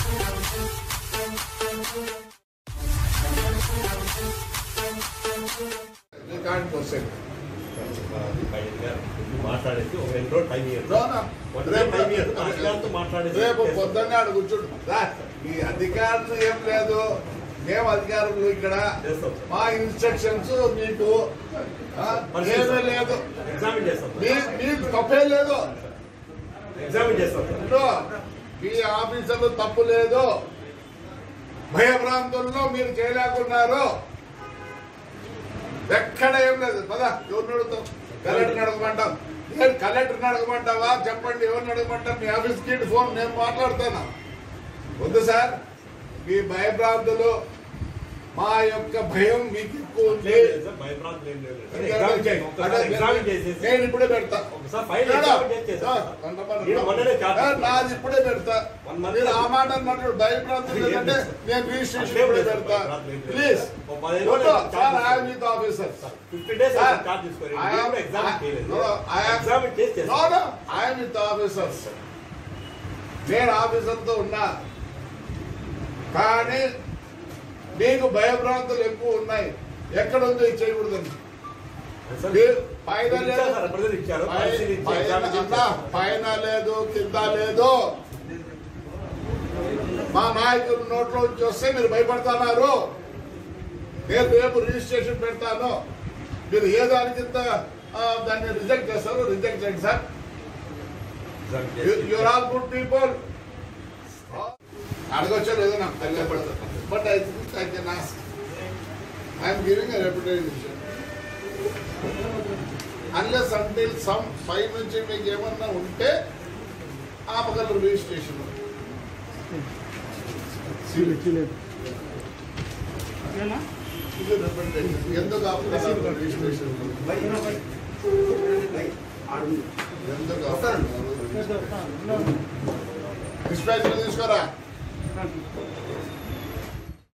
Record question మాట్లాడేసి ఒక రెండు రోజులు టైం ఇయ్యండి రానా? వన్ రేపు టైం ఇయ్యండి అధికారులతో మాట్లాడేసి రేపు పొద్దున్నే ఆడ కూర్చుంటు రా. ఈ అధికారులు ఏం లేదు మేము అధికారులు ఇక్కడ చేస్తాం సార్. మా ఇన్స్ట్రక్షన్స్ మీకు ఆ, ఏమీ లేదు ఎగ్జామిన్ చేస్తాం మీ సార్. మీకు తప్పే లేదు ఎగ్జామిన్ చేస్తాం సార్ ఇప్పుడు మీ ఆఫీసర్లు తప్పు లేదు భయభ్రాంతుల్లో మీరు చేయలేకున్నారు ఎక్కడ ఏం లేదు పదా ఎవరిని అడుగుతాం కలెక్టర్ అడగమంటాం నేను కలెక్టర్ అడగమంటావా చెప్పండి ఎవరిని అడగమంటాం మీ ఆఫీస్కి ఫోన్ నేను మాట్లాడతాను వద్దు సార్ మీ భయభ్రాంతులు మా యొక్క భయం మీకు ఎక్కువ ఉంది లేదు సార్, భయభ్రాంతులు ఏం లేదు సార్. ఎగ్జామిన్ చేయండి. ఒక్కసారి ఎగ్జామిన్ చేసేసి నేను ఇప్పుడే పెడతా ఒకసారి ఫైల్ మేడం, ఎగ్జామిన్ చేసి చేస్తాం సార్, సార్. కొంతమంది నేను మొన్ననే చార్జ్ సార్, నాది ఇప్పుడే పెడతా వన్ మంత్ మీరు ఆ మాట అన్నట్టు భయప్రాంతం లేదంటే నేను రిజిస్ట్రేషన్ అట్లేం ఇప్పుడే లేదు సార్, పెడతా భయప్రాంతం ఏం లేదు. ప్లీజ్ ఓ పదిహేను రోజులు sir charge I with officer fifty days sir, charge తీసుకోండి I నేను am- కూడా ఎగ్జామిన్ I- చేయలేదు no, I am- ఎగ్జామిన్ చేసి నో చేస్తాం నో ఐ విత్ ఆఫీసర్స్ నేను ఆఫీసర్తో ఉన్నా కానీ మీకు భయభ్రాంతులు ఎక్కువ ఉన్నాయి ఎక్కడ ఉందో ఇది చేయకూడదని సార్, మీరు పైన ఇచ్చారు లేదు సార్, representative ఇచ్చారు పై- పరిశీలించి పైన ఎగ్జామిన్ చేసి అన్నా, పైన లేదు కింద లేదు మా నాయకులు నోట్లో నుంచి వస్తే మీరు భయపడుతున్నారు నేను రేపు రిజిస్ట్రేషన్ పెడతాను మీరు ఏ దానికింత ఆ, దాన్ని రిజెక్ట్ చేస్తారు రిజెక్ట్ చేయండి సార్ ఎగ్జామిన్ చేసి యూఆర్ ఆల్ గుడ్ పీపుల్ అడగొచ్చో లేదో నాకు తెలియదు but I think I can ask I'm giving a reputation unless until some పై నుంచి మీకు ఏమన్నా ఉంటే ఆపగలరు రిజిస్ట్రేషన్ ఇది representation. ఎందుకు ఆపగలరు రిజిస్ట్రేషన్ ఎందుకు ఆపగలరు? డిస్పాచ్ తీసుకురా